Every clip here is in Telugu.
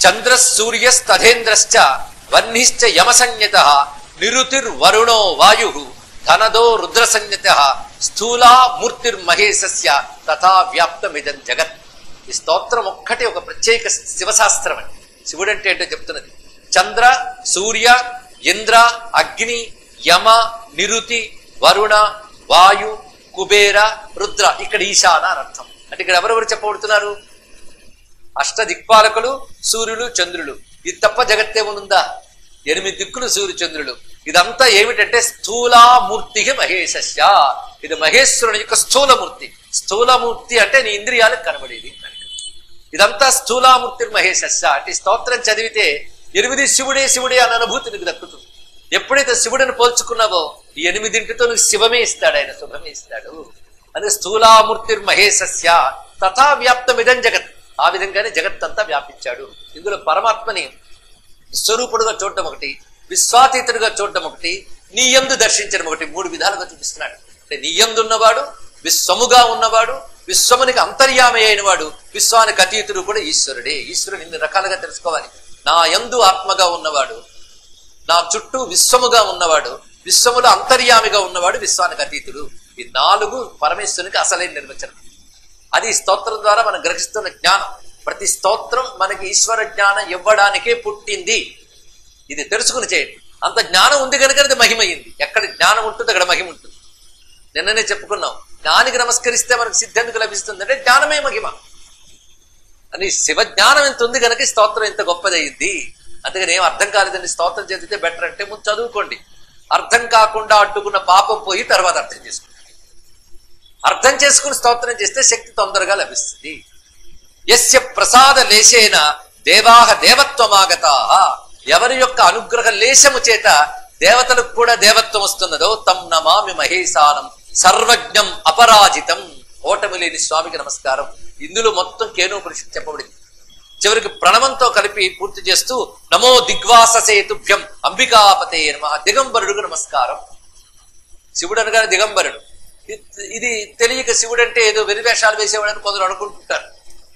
చంద్ర సూర్యస్తథేంద్రశ్చ వహ్నిశ్చ యమసంజ్ఞత నిరుతిర్వరుణో వాయు ధనదో రుద్రసంజ్ఞత స్థూలా మూర్తిర్మహేశస్య తథా వ్యాప్తమిదం జగత్ ఈ స్తోత్రం ఒక్కటే ఒక ప్రత్యేక శివశాస్త్రం అండి శివుడు అంటే ఏంటో చెప్తున్నది చంద్ర సూర్య ఇంద్ర అగ్ని యమ నిరుతి వరుణ వాయు కుబేర రుద్ర ఇక్కడ ఈశాన అని అర్థం అంటే ఇక్కడ ఎవరెవరు చెప్పబడుతున్నారు అష్ట దిక్పాలకులు సూర్యులు చంద్రులు ఇది తప్ప జగత్తే ఉందా ఎనిమిది దిక్కులు సూర్య చంద్రులు ఇదంతా ఏమిటంటే స్థూలామూర్తి మహేశస్య ఇది మహేశ్వరుని యొక్క స్థూలమూర్తి స్థూలమూర్తి అంటే నీ ఇంద్రియాలకు కనబడేది ఇదంతా స్థూలామూర్తి మహేశస్య అంటే ఈ స్తోత్రం చదివితే ఎనిమిది శివుడే శివుడే అన్న అనుభూతి నీకు దక్కుతుంది ఎప్పుడైతే శివుడిని పోల్చుకున్నావో ఈ ఎనిమిదింటితో నీకు శివమే ఇస్తాడు ఆయన శుభమే ఇస్తాడు అది స్థూలామూర్తి మహేశస్య తథా వ్యాప్తమిదం జగత్ ఆ విధంగానే జగత్ అంతా వ్యాపించాడు ఇందులో పరమాత్మని స్వరూపుడుగా చూడటం ఒకటి విశ్వాతీతుడిగా చూడటం ఒకటి నీ యందు దర్శించడం ఒకటి మూడు విధాలుగా చూపిస్తున్నాడు అంటే నీ యందు ఉన్నవాడు విశ్వముగా ఉన్నవాడు విశ్వమునికి అంతర్యామి అయిన వాడు విశ్వానికి అతీతుడు కూడా ఈశ్వరుడే ఈశ్వరుడు ఇన్ని రకాలుగా తెలుసుకోవాలి నా యందు ఆత్మగా ఉన్నవాడు నా చుట్టూ విశ్వముగా ఉన్నవాడు విశ్వములో అంతర్యామిగా ఉన్నవాడు విశ్వానికి అతీతుడు ఈ నాలుగు పరమేశ్వరునికి అసలైన నిర్వచనం అది ఈ స్తోత్రం ద్వారా మనం గ్రహిస్తున్న జ్ఞానం ప్రతి స్తోత్రం మనకి ఈశ్వర జ్ఞానం ఇవ్వడానికే పుట్టింది ఇది తెలుసుకుని చేయండి అంత జ్ఞానం ఉంది కనుక అది మహిమయింది ఎక్కడ జ్ఞానం ఉంటుంది అక్కడ మహిమ ఉంటుంది నిన్ననే చెప్పుకున్నాం జ్ఞానికి నమస్కరిస్తే మనకు సిద్ధి ఎందుకు లభిస్తుంది అంటే జ్ఞానమే మహిమ అని శివ జ్ఞానం ఎంత ఉంది కనుక ఈ స్తోత్రం ఎంత గొప్పదయ్యింది అందుకని ఏం అర్థం కాలేదండి స్తోత్రం చదివితే బెటర్ అంటే ముందు చదువుకోండి అర్థం కాకుండా అడ్డుకున్న పాపం పోయి తర్వాత అర్థం చేసుకోండి అర్థం చేసుకుని స్తోత్రం చేస్తే శక్తి తొందరగా లభిస్తుంది యస్య ప్రసాద లేశేన దేవాహ దేవత్వమాగతా ఎవరి యొక్క అనుగ్రహ లేశము చేత దేవతలకు కూడా దేవత్వం వస్తున్నదో తం నమామి మహేశానం సర్వజ్ఞం అపరాజితం ఓటమి లేని స్వామికి నమస్కారం ఇందులో మొత్తం కేనోపనిషత్ చెప్పబడింది చివరికి ప్రణవంతో కలిపి పూర్తి చేస్తూ నమో దిగ్వాససేతుభ్యం అంబికాపతే నమ దిగంబరుడుకు నమస్కారం శివుడు అనగానే దిగంబరుడు ఇది- ఇది తెలియక శివుడు అంటే ఏదో వెరివేషాలు వేసేవాడని కొందరు అనుకుంటుంటారు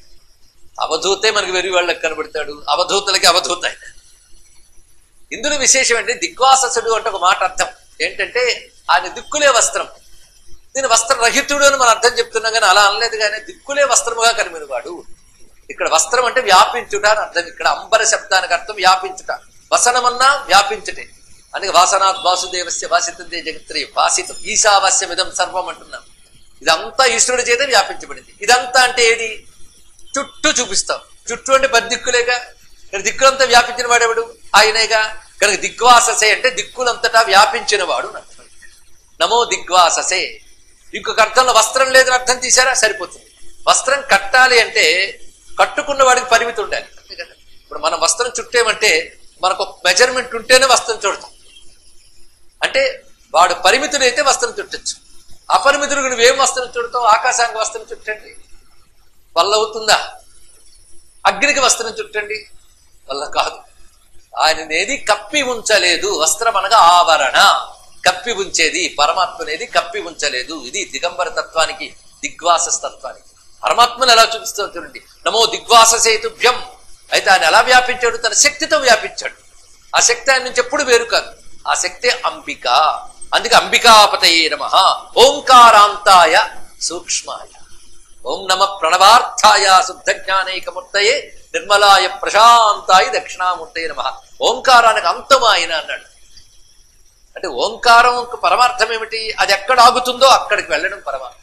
అవధూతే మనకి వెరి వాళ్ళకి కనబడతాడు అవధూతలకి అవధూత ఆయన. ఇందులో విశేషం ఏంటి దిగ్వాససుడు అంటే ఒక మాట అర్థం ఏంటంటే ఆయన దిక్కులే వస్త్రం దీని వస్త్రరహితుడు అని మనం అర్థం చెప్తున్నాం కానీ అలా అనలేదు కానీ దిక్కులే వస్త్రముగా కనిమినవాడు ఇక్కడ వస్త్రం అంటే వ్యాపించుట అని అర్థం ఇక్కడ అంబర శబ్దానికి అర్థం వ్యాపించుట వసనమన్నా వ్యాపించుటే అందుకే వాసనాత్ వాసుదేవస్య వాసితంతే జగత్రి వాసితం ఈశావాస్యమిదం సర్వం అంటున్నాం ఇదంతా ఈశ్వరుడి చేత వ్యాపించబడింది ఇదంతా అంటే ఏది చుట్టూ చూపిస్తాం చుట్టూ అంటే పది దిక్కులేగా ఇక్కడ దిక్కులంతా వ్యాపించిన వాడెవడు ఆయనేగా కనుక దిగ్వాససే అంటే దిక్కులంతటా వ్యాపించిన వాడు అని అర్థం. నమో దిగ్వాససే ఇంకొక అర్థంలో వస్త్రం లేదని అర్థం తీసారా సరిపోతుంది వస్త్రం కట్టాలి అంటే కట్టుకున్న వాడికి పరిమితి ఉండాలి అంతే కదా ఇప్పుడు మనం వస్త్రం చుట్టేమంటే మనకు మెజర్మెంట్ ఉంటేనే వస్త్రం చుడతాం అంటే వాడు పరిమితుడైతే వస్త్రం చుట్టచ్చు అపరిమితుడు నువ్వేం వస్త్రం చుడతావు ఆకాశానికి వస్త్రం చుట్టండి వల్ల అవుతుందా అగ్నికి వస్త్రం చుట్టండి వల్ల కాదు ఆయన ఏది కప్పి ఉంచలేదు వస్త్రం అనగా ఆవరణ కప్పి ఉంచేది పరమాత్మ అనేది కప్పి ఉంచలేదు ఇది దిగంబర తత్వానికి దిగ్వాస తత్వానికి పరమాత్మను ఎలా చూపిస్తావు చూడండి నమో దిగ్వాస సేతుభ్యం అయితే ఆయన ఎలా వ్యాపించాడు తన శక్తితో వ్యాపించాడు ఆ శక్తి ఆయన నుంచి ఎప్పుడు వేరు కాదు ఆ శక్తే అంబిక అందుకే అంబికాపతయే నమ ఓంకారాంతాయ సూక్ష్మాయ ఓం నమ ప్రణవార్థాయ శుద్ధ జ్ఞానైకమూర్తయే నిర్మలాయ ప్రశాంతాయ దక్షిణామూర్తయే నమ ఓంకారానికి అంతం ఆయన అన్నాడు అంటే ఓంకారం పరమార్థం ఏమిటి అది ఎక్కడ ఆగుతుందో అక్కడికి వెళ్ళడం పరమార్థం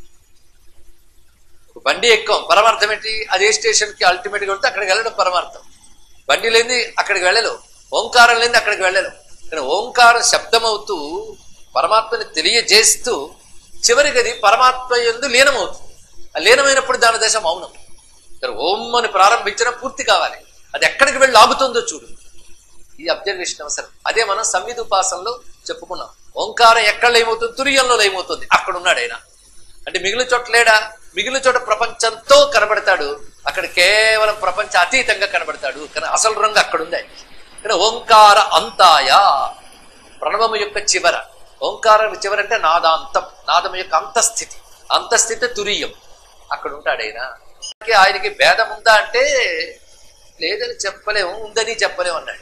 ఒక బండి ఎక్కం పరమార్థం ఏంటి అది ఏ స్టేషన్ కి అల్టిమేట్ గా ఉంటే అక్కడికి వెళ్ళడం పరమార్థం బండి లేని అక్కడికి వెళ్ళలేవు ఓంకారం లేని అక్కడికి వెళ్ళలేవు కానీ ఓంకారం శబ్దమవుతూ పరమాత్మని తెలియజేస్తూ చివరికి అది పరమాత్మ ఎందు లీనమవుతుంది ఆ లీనమైనప్పుడు దాని దశ మౌనం ఇక్కడ ఓం అని ప్రారంభించడం పూర్తి కావాలి అది ఎక్కడికి వెళ్ళి ఆగుతుందో చూడు ఈ అబ్జర్వేషన్ అవసరం అదే మనం సంవిధ ఉపాసనలో చెప్పుకున్నాం ఓంకారం ఎక్కడ లయమవుతుంది తురియంలో లయమవుతుంది అక్కడ ఉన్నాడు ఆయన అంటే మిగిలిన చోట లేడా మిగిలిన చోట ప్రపంచంతో కనబడతాడు అక్కడ కేవలం ప్రపంచ అతీతంగా కనబడతాడు కానీ అసలు రంగు అక్కడ ఉంది ఆయనకి. ఇక్కడ ఓంకార అంతాయ ప్రణవము యొక్క చివర ఓంకారం చివర అంటే నాదాంతం నాదం యొక్క అంతస్థితి అంతస్థితి తురియం అక్కడ ఉంటాడు ఆయన ఆయనకి భేదం ఉందా అంటే లేదని చెప్పలేము ఉందని చెప్పలేము అన్నాడు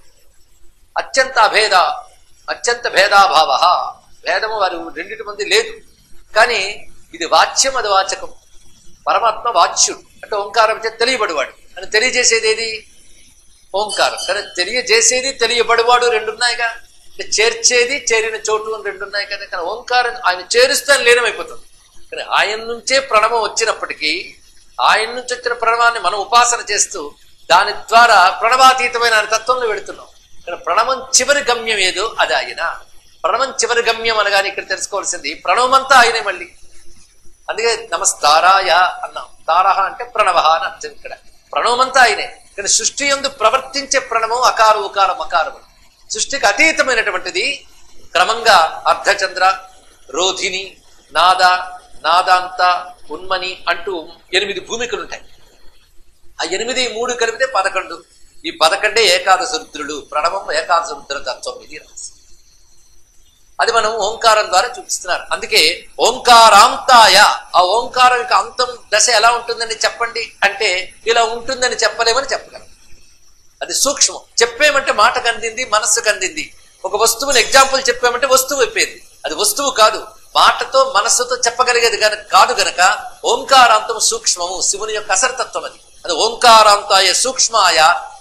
అత్యంత అభేద అత్యంత భేదాభావ భేదము వారి రెండిటి మంది లేదు కానీ ఇది వాచ్యం అది వాచకం పరమాత్మ వాచ్యుడు అంటే ఓంకారం చేత తెలియబడివాడు అని తెలియజేసేది ఏది ఓంకారం కానీ తెలియజేసేది తెలియబడివాడు రెండున్నాయిగా అంటే చేర్చేది చేరిన చోటు అని రెండున్నాయి కదా కానీ ఓంకారం ఆయన చేరుస్తే ఆయన లీనమైపోతుంది కానీ ఆయన నుంచే ప్రణవం వచ్చినప్పటికీ ఆయన నుంచి వచ్చిన ప్రణవాన్ని మనం ఉపాసన చేస్తూ దాని ద్వారా ప్రణవాతీతమైన ఆయన తత్వంలో వెళుతున్నాం కానీ ప్రణవం చివరి గమ్యం ఏదో అది ఆయన ప్రణవం చివరి గమ్యం అనగానే ఇక్కడ తెలుసుకోవాల్సింది ప్రణవమంతా ఆయనే మళ్ళీ అందుకే నమస్తారాయ అన్నాం తారహ అంటే ప్రణవ అని అర్థం ఇక్కడ ప్రణవమంతా ఆయనే కానీ సృష్టి ఎందు ప్రవర్తించే ప్రణవం అకారు ఉకార మకారము సృష్టికి అతీతమైనటువంటిది క్రమంగా అర్ధచంద్ర రోధిని నాద నాదాంత ఉన్మని అంటూ ఎనిమిది భూమికలు ఉంటాయి ఆ ఎనిమిది మూడు కలిపితే పదకొండు ఈ పదకొండే ఏకాదశ రుద్రులు ప్రణవం ఏకాదశ రుద్ర తత్వం ఇది రహస్యం అది మనం ఓంకారం ద్వారా చూపిస్తున్నారు అందుకే ఓంకారాంతాయ ఆ ఓంకారం యొక్క అంతం దశ ఎలా ఉంటుందని చెప్పండి అంటే ఇలా ఉంటుందని చెప్పలేమని చెప్పగలం అది సూక్ష్మం చెప్పేమంటే మాటకు అందింది మనస్సుకు అందింది ఒక వస్తువుని ఎగ్జాంపుల్ చెప్పామంటే వస్తువు అయిపోయింది అది వస్తువు కాదు మాటతో మనస్సుతో చెప్పగలిగేది గనక కాదు గనక ఓంకారాంతం సూక్ష్మము శివుని యొక్క అసరతత్వం అది అది ఓంకారాంతాయ సూక్ష్మాయ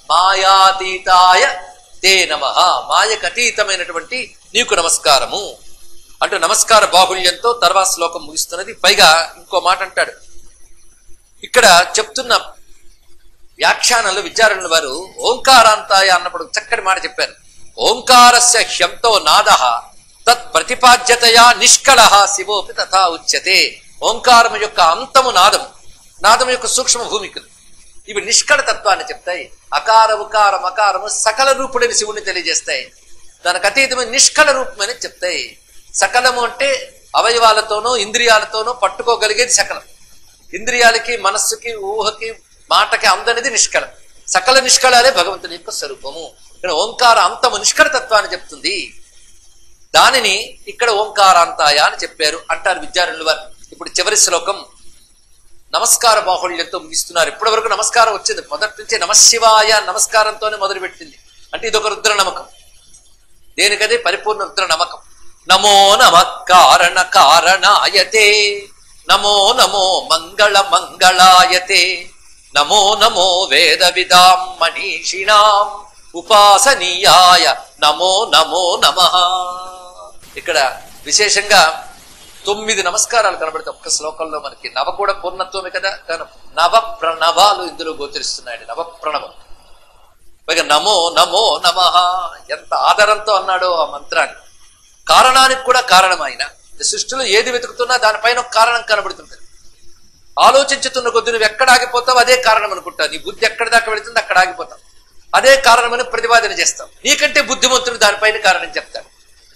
మాయాతీతాయ తే నమ మాయకు అతీతమైనటువంటి నీకు నమస్కారము అంటూ నమస్కార బాహుళ్యంతో తర్వాత శ్లోకం ముగిస్తున్నది పైగా ఇంకో మాట అంటాడు ఇక్కడ చెప్తున్న వ్యాఖ్యానంలో విద్యారణుల వారు ఓంకారాంతాయ అన్నప్పుడు చక్కటి మాట చెప్పారు ఓంకారస్య హ్యంతో నాద తత్ ప్రతిపాద్యతయా నిష్కళ శివోపి తథా ఉచ్యతే ఓంకారం యొక్క అంతము నాదం నాదం యొక్క సూక్ష్మ భూమికలు ఇవి నిష్కళ తత్వాన్ని చెప్తాయి అకార ఉకార మకారము సకల రూపుడైన శివుని తెలియజేస్తాయి దానికి అతీతమైన నిష్కళ రూపమని చెప్తాయి సకలము అంటే అవయవాలతోనూ ఇంద్రియాలతోనూ పట్టుకోగలిగేది సకలం ఇంద్రియాలకి మనస్సుకి ఊహకి మాటకి అందనిది నిష్కళం సకల నిష్కళాలే భగవంతుని యొక్క స్వరూపము ఇక్కడ ఓంకార అంతము నిష్కళ తత్వాన్ని చెప్తుంది దానిని ఇక్కడ ఓంకారాంతాయ అని చెప్పారు అంటారు విద్యారణులు వారు ఇప్పుడు చివరి శ్లోకం నమస్కార బాహుళ్యంతో ముగిస్తున్నారు ఇప్పటి వరకు నమస్కారం వచ్చింది మొదటి నుంచే నమశివాయ నమస్కారంతోనే మొదలుపెట్టింది అంటే ఇదొక రుద్ర నమ్మకం దేనికదే పరిపూర్ణ రుద్ర నమ్మకం నమో నమ కారణ కారణాయతే నమో నమో మంగళ మంగళాయతే నమో నమో వేద విదాం మనీషిణాం ఉపాసనీయాయ నమో నమో నమ ఇక్కడ విశేషంగా తొమ్మిది నమస్కారాలు కనబడతాయి ఒక్క శ్లోకంలో మనకి నవ కూడా పూర్ణత్వమే కదా కానీ నవ ప్రణవాలు ఇందులో గోచరిస్తున్నాయండి నవ ప్రణవం పైగా నమో నమో నమ ఎంత ఆదరంతో అన్నాడో ఆ మంత్రాన్ని కారణానికి కూడా కారణం ఆయన సృష్టిలో ఏది వెతుకుతున్నా దానిపైన ఒక కారణం కనబడుతుంటది ఆలోచించుతున్న కొద్ది నువ్వు ఎక్కడ ఆగిపోతావు అదే కారణం అనుకుంటా నీ బుద్ధి ఎక్కడి దాకా వెళుతుంది అక్కడ ఆగిపోతావు అదే కారణమని ప్రతిపాదన చేస్తాం నీకంటే బుద్ధిమంతుడు దానిపైన కారణం చెప్తాడు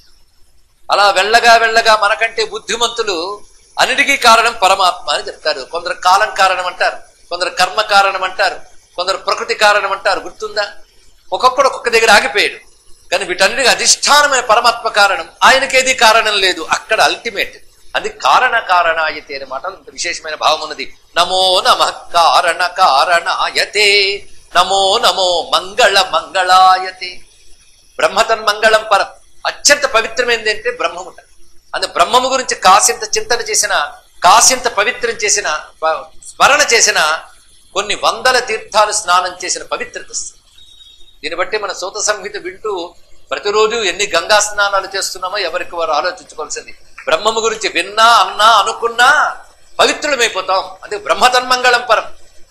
అలా వెళ్ళగా వెళ్ళగా మనకంటే బుద్ధిమంతులు అన్నిటికీ కారణం పరమాత్మ అని చెప్తారు కొందరు కాలం కారణం అంటారు కొందరు కర్మ కారణం అంటారు కొందరు ప్రకృతి కారణం అంటారు గుర్తుందా ఒక్కొక్కడు ఒక్కొక్క దగ్గర ఆగిపోయాడు కానీ వీటన్నిటికీ అధిష్టానమైన పరమాత్మ కారణం ఆయనకేది కారణం లేదు అక్కడ అల్టిమేట్ అది కారణ కారణాయతే అనే మాట ఇంత విశేషమైన భావం ఉన్నది నమో నమ కారణ కారణాయతే నమో నమో మంగళ మంగళాయతే బ్రహ్మతన్ మంగళం పరం అత్యంత పవిత్రమైనది అంటే బ్రహ్మముట అందు బ్రహ్మము గురించి కాసింత చింతన చేసిన కాసింత పవిత్రం చేసిన ప- స్మరణ చేసిన కొన్ని వందల తీర్థాలు స్నానం చేసిన పవిత్రత వస్తుంది దీన్ని బట్టి మన సూత సంహిత వింటూ ప్రతిరోజు ఎన్ని గంగా స్నానాలు చేస్తున్నామో ఎవరికి వారు ఆలోచించుకోవాల్సింది బ్రహ్మము గురించి విన్నా అన్నా అనుకున్నా పవిత్రులమైపోతాం అదే బ్రహ్మతన్మంగళం పరం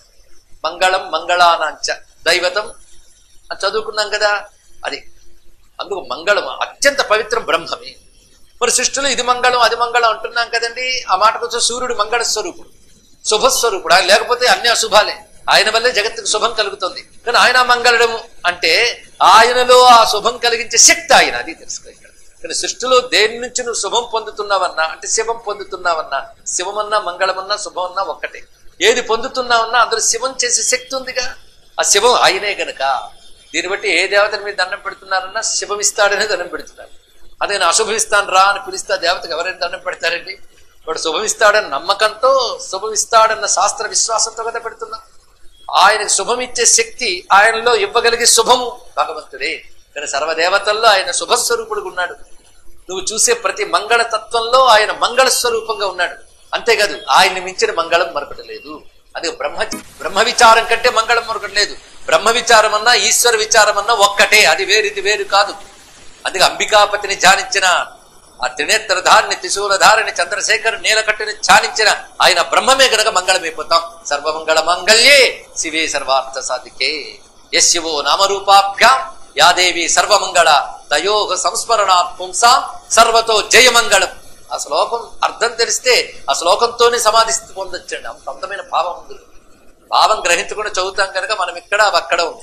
మంగళం మంగళానాంచ దైవతం అని చదువుకున్నాం కదా అది అందుకు మంగళం అత్యంత పవిత్రం బ్రహ్మమే మరి సృష్టిలో ఇది మంగళం అది మంగళం అంటున్నాం కదండి ఆ మాటకు వచ్చే సూర్యుడు మంగళ స్వరూపుడు శుభస్వరూపుడు ఆయన లేకపోతే అన్ని అశుభాలే ఆయన వల్లే జగత్తుకు శుభం కలుగుతుంది కానీ ఆయన మంగళము అంటే ఆయనలో ఆ శుభం కలిగించే శక్తి ఆయన అది తెలుసుకో ఇక్కడ కానీ సృష్టిలో దేని నుంచి నువ్వు శుభం పొందుతున్నావన్నా అంటే శివం పొందుతున్నావన్నా శివమన్నా మంగళమన్నా శుభమన్నా ఒక్కటే ఏది పొందుతున్నావన్నా అందులో శివం చేసే శక్తి ఉందిగా ఆ శివం ఆయనే గనక దీన్ని బట్టి ఏ దేవతని మీద దండం పెడుతున్నారన్నా శివం ఇస్తాడనే దండం పెడుతున్నారు అదే నేను అశుభం ఇస్తాను రా అని పిలిస్తే ఆ దేవతకు ఎవరైనా దండం పెడతారండి వాడు శుభం ఇస్తాడన్న నమ్మకంతో శుభం ఇస్తాడన్న శాస్త్ర విశ్వాసంతో కదా పెడుతున్నా ఆయనకు శుభం ఇచ్చే శక్తి ఆయనలో ఇవ్వగలిగే శుభము భగవంతుడే కానీ సర్వదేవతల్లో ఆయన శుభస్వరూపుడుగా ఉన్నాడు నువ్వు చూసే ప్రతి మంగళ తత్వంలో ఆయన మంగళ స్వరూపంగా ఉన్నాడు అంతేకాదు ఆయన్ని మించిన మంగళం మరొకటి లేదు అది బ్రహ్మ బ్రహ్మ విచారం కంటే మంగళం మరొకటి లేదు బ్రహ్మ విచారం అన్నా ఈశ్వర విచారం అన్నా ఒక్కటే అది వేరిది వేరు కాదు అందుకే అంబికాపతిని ధ్యానించిన ఆ త్రినేత్రధారిని త్రిశూలధారిని చంద్రశేఖర్ నీలకట్టుని ధ్యానించిన ఆయన బ్రహ్మమే గనక మంగళమైపోతాం సర్వమంగళ మంగళ్యే శివే సర్వార్థ సాధికే యశివో నామరూపాభ్యాం యాదేవి సర్వమంగళ తయోగ సంస్మరణాత్ పుంసాం సర్వతో జయమంగళం ఆ శ్లోకం అర్థం తెలిస్తే ఆ శ్లోకంతోనే సమాధి స్థితి పొందొచ్చండి అంత అందమైన భావం ఉంది భావం గ్రహించకుండా చదువుతాం కనుక మనం ఇక్కడ అవి అక్కడ ఉంది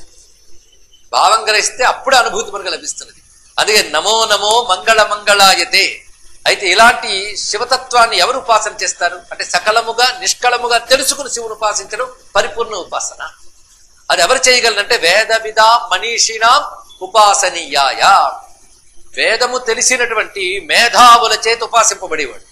భావం గ్రహిస్తే అప్పుడు అనుభూతి మనకు లభిస్తున్నది అందుకే నమో నమో మంగళ మంగళాయతే అయితే ఇలాంటి శివతత్వాన్ని ఎవరు ఉపాసన చేస్తారు అంటే సకలముగా నిష్కళముగా తెలుసుకుని శివుని ఉపాసించడం పరిపూర్ణ ఉపాసన అది ఎవరు చేయగలరంటే వేద విధ మనీషిణాం ఉపాసనీయాయ వేదము తెలిసినటువంటి మేధావుల చేత ఉపాసింపబడేవాడు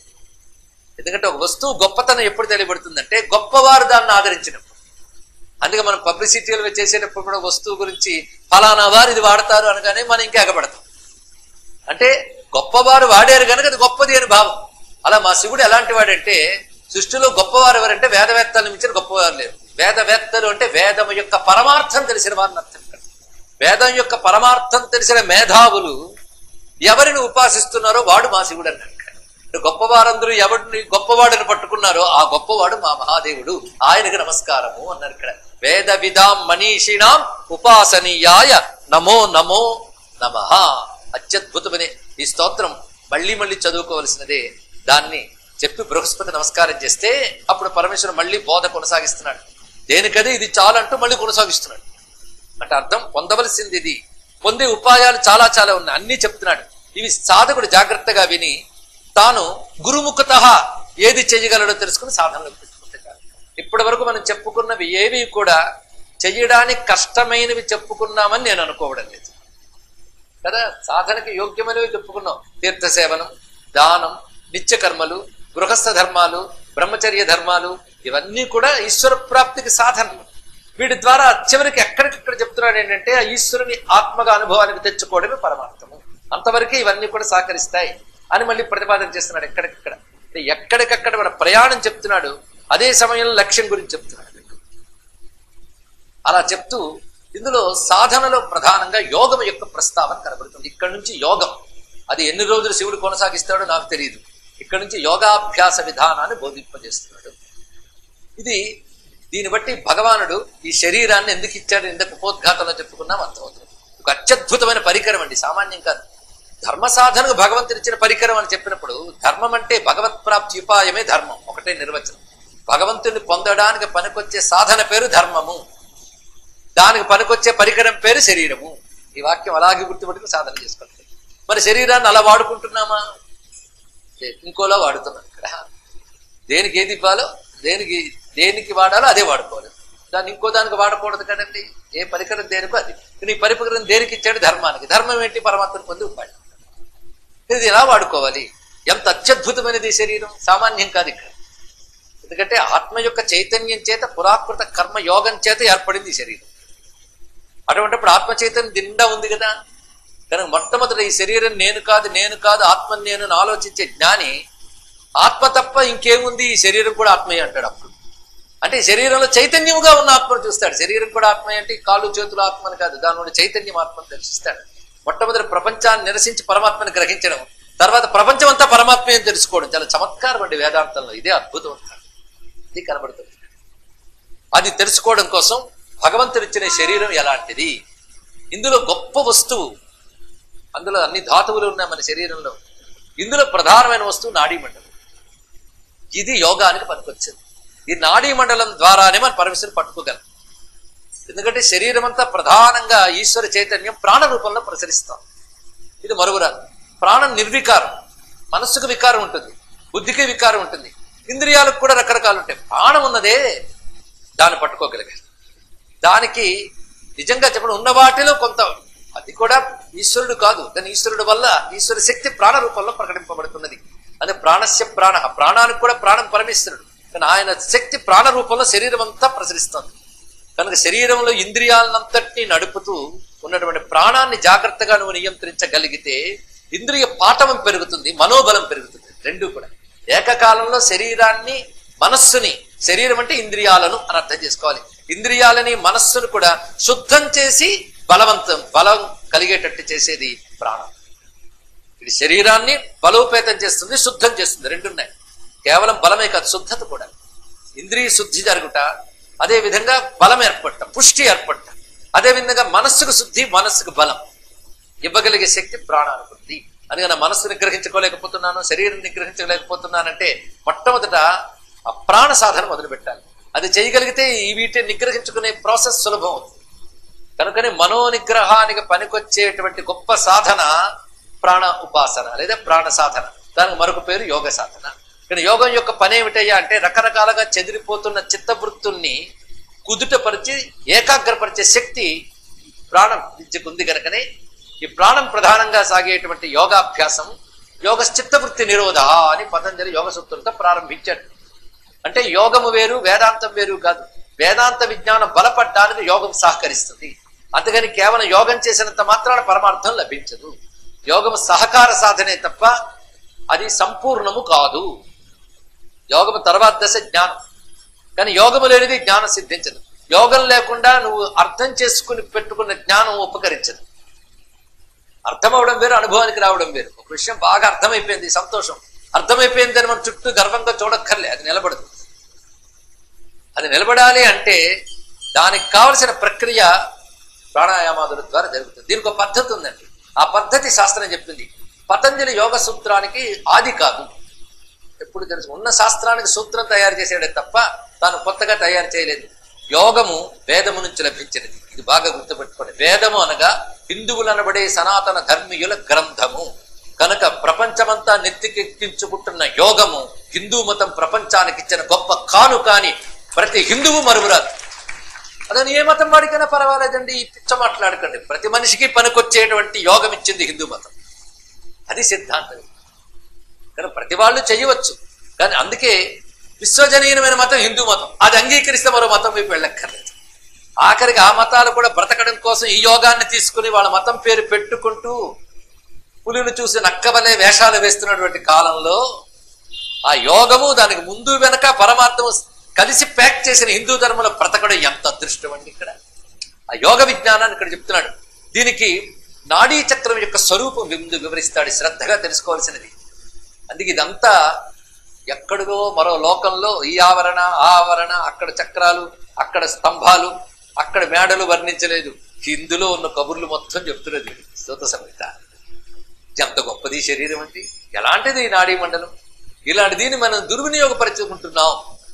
ఎందుకంటే ఒక వస్తువు గొప్పతనం ఎప్పుడు తెలియబడుతుందంటే గొప్పవారు దాన్ని ఆదరించినప్పుడు అందుకే మనం పబ్లిసిటీలు చేసేటప్పుడు కూడా వస్తువు గురించి ఫలానా వారు ఇది వాడతారు అనగానే మనం ఇంకా ఎగబడతాం అంటే గొప్పవారు వాడారు కనుక అది గొప్పది అని భావం అలా మా శివుడు ఎలాంటి వాడంటే సృష్టిలో గొప్పవారు ఎవరంటే వేదవేత్తలను మించిన గొప్పవారు లేరు వేదవేత్తలు అంటే వేదం యొక్క పరమార్థం తెలిసిన వారిని అర్థం ఇక్కడ. వేదం యొక్క పరమార్థం తెలిసిన మేధావులు ఎవరిని ఉపాసిస్తున్నారో వాడు మా శివుడు అన్నాడు ఇక్కడ. అంటే గొప్పవారందరూ ఎవరిని గొప్పవాడిని పట్టుకున్నారో ఆ గొప్పవాడు మా మహాదేవుడు ఆయనకు నమస్కారము అన్నారు ఇక్కడ వేద విధాం మనీషిణాం ఉపాసనీయాయ నమో నమో నమ అత్యద్భుతమనే ఈ స్తోత్రం మళ్ళీ మళ్ళీ చదువుకోవలసినదే దాన్ని చెప్పి బృహస్పతి నమస్కారం చేస్తే అప్పుడు పరమేశ్వరుడు మళ్ళీ బోధ కొనసాగిస్తున్నాడు దేనికదే ఇది చాలంటూ మళ్ళీ కొనసాగిస్తున్నాడు అంటే అర్థం పొందవలసింది ఇది పొందే ఉపాయాలు చాలా చాలా ఉన్నాయి అన్ని చెప్తున్నాడు ఇవి సాధకుడు జాగ్రత్తగా విని తాను గురుముఖత ఏది చేయగలడో తెలుసుకుని సాధనలో పెట్టుకుంటే చాలు. ఇప్పటి వరకు మనం చెప్పుకున్నవి ఏవి కూడా చెయ్యడానికి కష్టమైనవి చెప్పుకున్నామని నేను అనుకోవడం లేదు కదా సాధనకి యోగ్యమైనవి చెప్పుకున్నాం తీర్థ సేవనం దానం నిత్య కర్మలు గృహస్థ ధర్మాలు బ్రహ్మచర్య ధర్మాలు ఇవన్నీ కూడా ఈశ్వర ప్రాప్తికి సాధనలు వీటి ద్వారా చివరికి ఎక్కడికక్కడ చెప్తున్నాడు ఏంటంటే ఆ ఈశ్వరుని ఆత్మగా అనుభవానికి తెచ్చుకోవడమే పరమార్థము అంతవరకే ఇవన్నీ కూడా సహకరిస్తాయి అని మళ్ళీ ప్రతిపాదన చేస్తున్నాడు ఎక్కడికక్కడ అంటే ఎక్కడికక్కడ మన ప్రయాణం చెప్తున్నాడు అదే సమయంలో లక్ష్యం గురించి చెప్తున్నాడు అలా చెప్తూ ఇందులో సాధనలో ప్రధానంగా యోగం యొక్క ప్రస్తావన కనబడుతుంది ఇక్కడ నుంచి యోగం అది ఎన్ని రోజులు శివుడు కొనసాగిస్తాడో నాకు తెలియదు ఇక్కడ నుంచి యోగాభ్యాస విధానాన్ని బోధింపజేస్తున్నాడు ఇది దీన్ని బట్టి భగవానుడు ఈ శరీరాన్ని ఎందుకు ఇచ్చాడు ఎందుకు ఉపోద్ఘాతంలో చెప్పుకున్నాం అర్థమవుతుంది ఒక అత్యద్భుతమైన పరికరం అండి సామాన్యం కాదు ధర్మ సాధనకు భగవంతుడు ఇచ్చిన పరికరం అని చెప్పినప్పుడు ధర్మం అంటే భగవత్ ప్రాప్తి ఉపాయమే ధర్మం ఒకటే నిర్వచనం భగవంతుని పొందడానికి పనికొచ్చే సాధన పేరు ధర్మము దానికి పనికొచ్చే పరికరం పేరు శరీరము ఈ వాక్యం అలాగే గుర్తుపెట్టుకుని సాధన చేసుకోవాలి మరి శరీరాన్ని అలా వాడుకుంటున్నామా లేదు, ఇంకోలా వాడుతున్నాం ఇక్కడ దేనికి ఏది ఇవ్వాలో దేనికి దేనికి వాడాలో అదే వాడుకోవాలి దాన్ని ఇంకో దానికి వాడకూడదు కదండి ఏ పరికరం దేనికో అది నీ పరికరం దేనికి ఇచ్చాడు ధర్మానికి ధర్మం ఏంటి పరమాత్మను పొంది ఉపాయం ఇది ఎలా వాడుకోవాలి ఎంత అత్యద్భుతమైనది ఈ శరీరం సామాన్యం కాదు ఇక్కడ ఎందుకంటే ఆత్మ యొక్క చైతన్యం చేత పురాకృత కర్మ యోగం చేత ఏర్పడింది ఈ శరీరం అటువంటిప్పుడు ఆత్మ చైతన్యం నిండా ఉంది కదా కనుక మొట్టమొదట ఈ శరీరం నేను కాదు నేను కాదు ఆత్మ నేను అని ఆలోచించే జ్ఞాని ఆత్మ తప్ప ఇంకేముంది ఈ శరీరం కూడా ఆత్మయే అంటాడు అప్పుడు అంటే ఈ శరీరంలో చైతన్యముగా ఉన్న ఆత్మను చూస్తాడు శరీరం కూడా ఆత్మ అంటే ఈ కాళ్ళు చేతులు ఆత్మని కాదు దాని నుండి చైతన్యం ఆత్మను దర్శిస్తాడు మొట్టమొదటి ప్రపంచాన్ని నిరసించి పరమాత్మని గ్రహించడం తర్వాత ప్రపంచం అంతా పరమాత్మే అని తెలుసుకోవడం చాలా చమత్కారం అండి వేదాంతంలో ఇదే అద్భుతం అంటారు ఇది కనబడుతుంది అది తెలుసుకోవడం కోసం భగవంతుడు ఇచ్చిన శరీరం ఎలాంటిది ఇందులో గొప్ప వస్తువు అందులో అన్ని ధాతువులు ఉన్నాయి మన శరీరంలో ఇందులో ప్రధానమైన వస్తువు నాడీ మండలం ఇది యోగానికి పనికొచ్చింది ఈ నాడీ మండలం ద్వారానే మనం పరమేశ్వరుని పట్టుకోగలం ఎందుకంటే శరీరం అంతా ప్రధానంగా ఈశ్వర చైతన్యం ప్రాణ రూపంలో ప్రసరిస్తాం ఇది మరుగురాదు ప్రాణం నిర్వికారం మనస్సుకు వికారం ఉంటుంది బుద్ధికి వికారం ఉంటుంది ఇంద్రియాలకు కూడా రకరకాలు ఉంటాయి ప్రాణం ఉన్నదే దాన్ని పట్టుకోగలిగారు దానికి నిజంగా చెప్పడం ఉన్న వాటిలో కొంత అది కూడా ఈశ్వరుడు కాదు దాని ఈశ్వరుడు వల్ల ఈశ్వర శక్తి ప్రాణ రూపంలో ప్రకటింపబడుతున్నది అదే ప్రాణస్య ప్రాణ ప్రాణానికి కూడా ప్రాణం పరమేశ్వరుడు కానీ ఆయన శక్తి ప్రాణ రూపంలో శరీరం అంతా ప్రసరిస్తుంది కనుక శరీరంలో ఇంద్రియాలంతటినీ నడుపుతూ ఉన్నటువంటి ప్రాణాన్ని జాగ్రత్తగా నువ్వు నియంత్రించగలిగితే ఇంద్రియ పాఠవం పెరుగుతుంది మనోబలం పెరుగుతుంది రెండు కూడా ఏకకాలంలో శరీరాన్ని మనస్సుని శరీరం అంటే ఇంద్రియాలను అని అర్థం చేసుకోవాలి ఇంద్రియాలని మనస్సును కూడా శుద్ధం చేసి బలవంతం బలం కలిగేటట్టు చేసేది ప్రాణం ఇది శరీరాన్ని బలోపేతం చేస్తుంది శుద్ధం చేస్తుంది రెండున్నాయి కేవలం బలమే కాదు శుద్ధత కూడా ఇంద్రియ శుద్ధి జరుగుట అదే విధంగా బలం ఏర్పడట పుష్టి ఏర్పడట అదే విధంగా మనస్సుకు శుద్ధి మనస్సుకు బలం ఇవ్వగలిగే శక్తి ప్రాణానికి ఉంది అని నా మనస్సు నిగ్రహించుకోలేకపోతున్నాను శరీరం నిగ్రహించలేకపోతున్నానంటే మొట్టమొదట ఆ ప్రాణ సాధన మొదలు పెట్టాలి అది చేయగలిగితే ఈ వీటిని నిగ్రహించుకునే ప్రాసెస్ సులభం అవుతుంది కనుకనే మనో నిగ్రహానికి పనికొచ్చేటువంటి గొప్ప సాధన ప్రాణ ఉపాసన లేదా ప్రాణ సాధన దానికి మరొక పేరు యోగ సాధన కానీ యోగం యొక్క పని ఏమిటయ్యా అంటే రకరకాలుగా చెదిరిపోతున్న చిత్తవృత్తుల్ని కుదుటపరిచి ఏకాగ్రపరిచే శక్తి ప్రాణం విద్యకు ఉంది కనుకనే ఈ ప్రాణం ప్రధానంగా సాగేటువంటి యోగాభ్యాసం యోగ చిత్తవృత్తి నిరోధ అని పతంజలి యోగ సూత్రంతో ప్రారంభించాడు అంటే యోగము వేరు వేదాంతం వేరు కాదు వేదాంత విజ్ఞానం బలపడడానికి యోగం సహకరిస్తుంది అందుకని కేవలం యోగం చేసినంత మాత్రాన పరమార్థం లభించదు యోగము సహకార సాధనే తప్ప అది సంపూర్ణము కాదు యోగము తర్వాత దశ జ్ఞానం కానీ యోగము లేనిది జ్ఞానం సిద్ధించదు యోగం లేకుండా నువ్వు అర్థం చేసుకుని పెట్టుకున్న జ్ఞానం ఉపకరించదు అర్థమవడం వేరు అనుభవానికి రావడం వేరు ఒక విషయం బాగా అర్థమైపోయింది సంతోషం అర్థమైపోయిందని మనం చుట్టూ గర్వంగా చూడక్కర్లే అది నిలబడదు అది నిలబడాలి అంటే దానికి కావలసిన ప్రక్రియ ప్రాణాయామాదుల ద్వారా జరుగుతుంది దీనికి ఒక పద్ధతి ఉందండి ఆ పద్ధతి శాస్త్రం చెప్పింది పతంజలి యోగ సూత్రానికి ఆది కాదు ఎప్పుడు తెలుసు ఉన్న శాస్త్రానికి సూత్రం తయారు చేసాడే తప్ప తాను కొత్తగా తయారు చేయలేదు యోగము వేదము నుంచి లభించినది ఇది బాగా గుర్తుపెట్టుకోండి వేదము అనగా హిందువులు అనబడే సనాతన ధర్మీయుల గ్రంథము కనుక ప్రపంచమంతా నెత్తికెక్కించుకుంటున్న యోగము హిందూ మతం ప్రపంచానికి ఇచ్చిన గొప్ప కాను కాని ప్రతి హిందువు మరువురాదు అదని ఏ మతం వాడికైనా పర్వాలేదండి ఈ పిచ్చ మాట్లాడకండి ప్రతి మనిషికి పనికొచ్చేటువంటి యోగం ఇచ్చింది హిందూ మతం అది సిద్ధాంతం కానీ ప్రతి వాళ్ళు చేయవచ్చు కానీ అందుకే విశ్వజనీయమైన మతం హిందూ మతం అది అంగీకరిస్తే మరో మతం వైపు వెళ్ళక్కర్లేదు ఆఖరికి ఆ మతాలు కూడా బ్రతకడం కోసం ఈ యోగాన్ని తీసుకుని వాళ్ళ మతం పేరు పెట్టుకుంటూ పులిని చూసి నక్కవలే వేషాలు వేస్తున్నటువంటి కాలంలో ఆ యోగము దానికి ముందు వెనక పరమార్థము కలిసి ప్యాక్ చేసిన హిందూ ధర్మంలో బ్రతకడం ఎంత అదృష్టం అండి ఇక్కడ ఆ యోగ విజ్ఞానాన్ని ఇక్కడ చెప్తున్నాడు దీనికి నాడీ చక్రం యొక్క స్వరూపం ముందు వివరిస్తాడు శ్రద్ధగా తెలుసుకోవాల్సినది అందుకే ఇదంతా ఎక్కడిగో మరో లోకంలో ఈ ఆవరణ ఆ ఆవరణ అక్కడ చక్రాలు అక్కడ స్తంభాలు అక్కడ మేడలు వర్ణించలేదు ఇందులో ఉన్న కబుర్లు మొత్తం చెప్తున్నది స్తోత సంహిత ఎంత గొప్పది ఈ శరీరం అండి ఎలాంటిది ఈ నాడీ మండలం ఇలాంటి దీన్ని మనం దుర్వినియోగపరచుకుంటున్నాం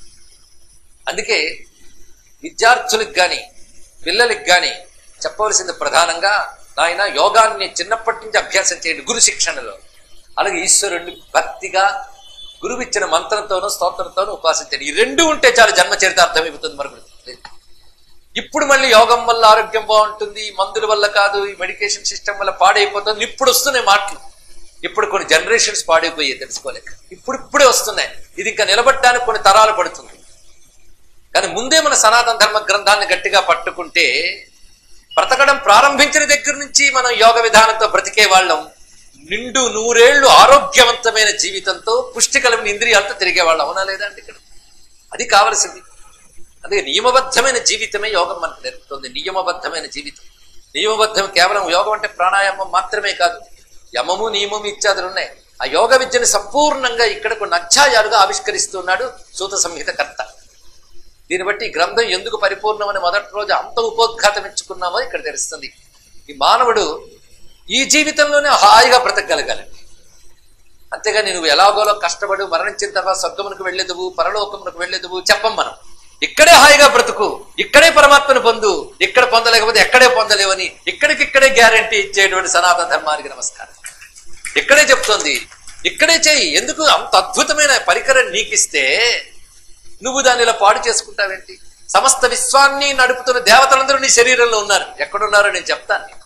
అందుకే విద్యార్థులకు కానీ పిల్లలకి కానీ చెప్పవలసింది ప్రధానంగా నాయన యోగాన్ని చిన్నప్పటి నుంచి అభ్యాసం చేయండి గురు శిక్షణలో అలాగే ఈశ్వరుణ్ణి భక్తిగా గురువు ఇచ్చిన మంత్రంతోనూ స్తోత్రంతోనూ ఉపాసించండి ఈ రెండు ఉంటే చాలు జన్మ చరిత్ర అర్థమైపోతుంది మరొకటి ఇప్పుడు మళ్ళీ యోగం వల్ల ఆరోగ్యం బాగుంటుంది ఈ మందుల వల్ల కాదు ఈ మెడికేషన్ సిస్టమ్ వల్ల పాడైపోతుంది ఇప్పుడు వస్తున్నాయి మాటలు ఇప్పుడు కొన్ని జనరేషన్స్ పాడైపోయాయి తెలుసుకోలేక ఇప్పుడు ఇప్పుడే వస్తున్నాయి ఇది ఇంకా నిలబడడానికి కొన్ని తరాలు పడుతుంది కానీ ముందే మన సనాతన ధర్మ గ్రంథాన్ని గట్టిగా పట్టుకుంటే బ్రతకడం ప్రారంభించిన దగ్గర నుంచి మనం యోగ విధానంతో బ్రతికే వాళ్ళం నిండు నూరేళ్లు ఆరోగ్యవంతమైన జీవితంతో పుష్టి కలిగిన ఇంద్రియాలతో తిరిగే వాళ్ళం అవునా లేదా అండి ఇక్కడ అది కావలసింది అదే నియమబద్ధమైన జీవితమే యోగం మనకు నేర్పుతుంది నియమబద్ధమైన జీవితం నియమబద్ధం కేవలం యోగం అంటే ప్రాణాయామం మాత్రమే కాదు యమము నియమము ఇత్యాదులు ఉన్నాయి ఆ యోగ విద్యను సంపూర్ణంగా ఇక్కడ కొన్ని అధ్యాయాలుగా ఆవిష్కరిస్తున్నాడు సూత సంహిత కర్త దీన్ని బట్టి ఈ గ్రంథం ఎందుకు పరిపూర్ణమని మొదటి రోజు అంత ఉపోద్ఘాతం ఇచ్చుకున్నామో ఇక్కడ తెలుస్తుంది ఈ మానవుడు ఈ జీవితంలోనే హాయిగా బ్రతకగలగాలండి అంతేగాని నువ్వు ఎలాగోలో కష్టపడు మరణించిన తర్వాత స్వర్గమునకు వెళ్ళేదువు పరలోకమునకు వెళ్ళేదువు చెప్పం మనం ఇక్కడే హాయిగా బ్రతుకు ఇక్కడే పరమాత్మను పొందు ఇక్కడ పొందలేకపోతే ఎక్కడే పొందలేవని ఇక్కడికిక్కడే గ్యారంటీ ఇచ్చేటువంటి సనాతన ధర్మానికి నమస్కారం ఇక్కడే చెప్తోంది ఇక్కడే చేయి ఎందుకు అంత అద్భుతమైన పరికరం నీకిస్తే నువ్వు దాన్ని ఇలా పాడు చేసుకుంటావేంటి సమస్త విశ్వాన్ని నడుపుతున్న దేవతలందరూ నీ శరీరంలో ఉన్నారు ఎక్కడున్నారో నేను చెప్తాను నీకు.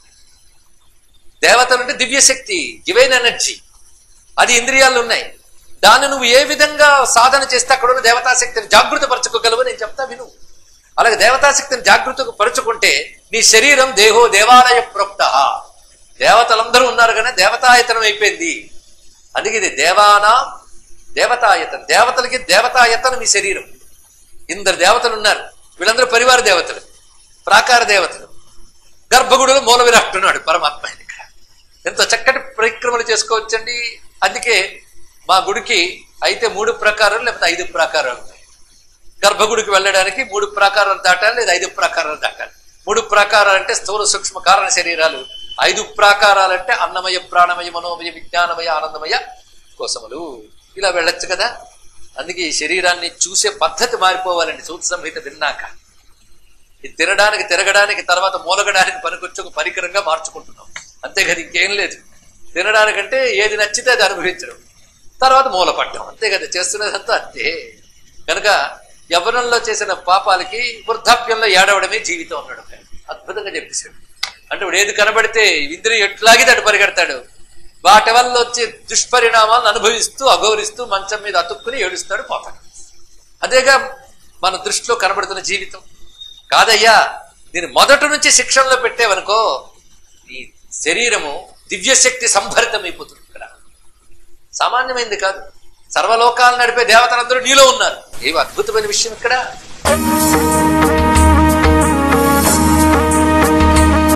దేవతలు అంటే దివ్యశక్తి డివైన్ ఎనర్జీ అది ఇంద్రియాలు ఉన్నాయి దాన్ని నువ్వు ఏ విధంగా సాధన చేస్తే అక్కడ ఉన్న దేవతాశక్తిని జాగృతపరచుకోగలవు నేను చెప్తా విను అలాగే దేవతాశక్తిని జాగృతిగా పరుచుకుంటే నీ శరీరం దేహో దేవాలయ ప్రోక్త దేవతలందరూ ఉన్నారు కానీ దేవతాయతనం అయిపోయింది అందుకే ఇది దేవానా దేవతాయతనం దేవతలకి దేవతాయతనం మీ శరీరం ఇందరు దేవతలు ఉన్నారు వీళ్ళందరూ పరివార దేవతలు ప్రాకార దేవతలు గర్భగుడిలో మూల విరాట్ ఉన్నాడు పరమాత్మ ఆయన ఇక్కడ ఎంతో చక్కటి పరిక్రమలు చేసుకోవచ్చండి అందుకే మా గుడికి అయితే మూడు ప్రకారాలు లేకపోతే ఐదు ప్రకారాలు ఉన్నాయి గర్భగుడికి వెళ్ళడానికి మూడు ప్రకారాలు దాటాలి లేదా ఐదు ప్రకారాలు దాటాలి మూడు ప్రకారాలు అంటే స్థూల సూక్ష్మ కారణ శరీరాలు ఐదు ప్రాకారాలు అంటే అన్నమయ ప్రాణమయ మనోమయ విజ్ఞానమయ ఆనందమయ కోసములు ఇలా వెళ్ళొచ్చు కదా అందుకే ఈ శరీరాన్ని చూసే పద్ధతి మారిపోవాలండి సూత సంహిత విన్నాక ఇది తినడానికి తిరగడానికి తర్వాత మూలగడానికి పనికొచ్చి ఒక పరికరంగా మార్చుకుంటున్నాం అంతే కదా ఇంకేం లేదు తినడానికంటే ఏది నచ్చితే అది అనుభవించడం తర్వాత మూలపడ్డం అంతే కదా చేస్తున్నదంతా అంతే కనుక యవ్వనంలో చేసిన పాపాలకి వృద్ధాప్యంలో ఏడవడమే జీవితం అన్నాడు ఒక ఆయన. అద్భుతంగా చెప్పేశాడు అంటే ఇప్పుడు ఏది కనబడితే ఇంద్రియ ఎట్లాగితే అటు పరిగెడతాడు వాటి వల్ల వచ్చే దుష్పరిణామాలను అనుభవిస్తూ అగౌరిస్తూ మంచం మీద అతుక్కుని ఏడుస్తాడు పోతాడు అదేగా మన దృష్టిలో కనబడుతున్న జీవితం కాదయ్యా నేను మొదటి నుంచి శిక్షణలో పెట్టేవనుకో నీ శరీరము దివ్యశక్తి సంభరితమైపోతుంది ఇక్కడ సామాన్యమైంది కాదు సర్వలోకాలు నడిపే దేవతలందరూ నీలో ఉన్నారు ఏమి అద్భుతమైన విషయం ఇక్కడ